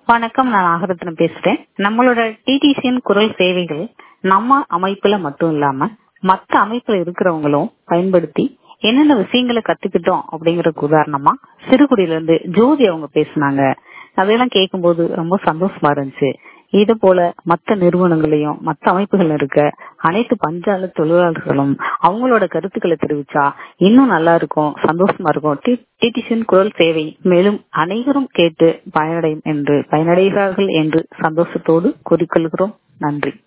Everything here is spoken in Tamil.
வணக்கம் நான் நாகரத்னம் பேசுறேன் நம்மளோட டிடிசியின் குரல் சேவைகள் நம்ம அமைப்புல மட்டும் இல்லாம மத்த அமைப்புல இருக்கிறவங்களும் பயன்படுத்தி என்னென்ன விஷயங்களை கத்துக்கிட்டோம் அப்படிங்கறதுக்கு உதாரணமா சிறுகுடியில இருந்து ஜோதி அவங்க பேசுனாங்க அதையெல்லாம் கேட்கும்போது ரொம்ப சந்தோஷமா இருந்துச்சு இது போல மத்த நிறுவனங்களையும் மத்த அமைப்புகள் இருக்க அனைத்து பஞ்சால தொழிலாளர்களும் அவங்களோட கருத்துக்களை தெரிவிச்சா இன்னும் நல்லா இருக்கும் சந்தோஷமா இருக்கும் டிடிசியின் குரல் சேவை மேலும் அனைவரும் கேட்டு பயனடையும் என்று பயனடைகிறார்கள் என்று சந்தோஷத்தோடு கூறிக்கொள்கிறோம் நன்றி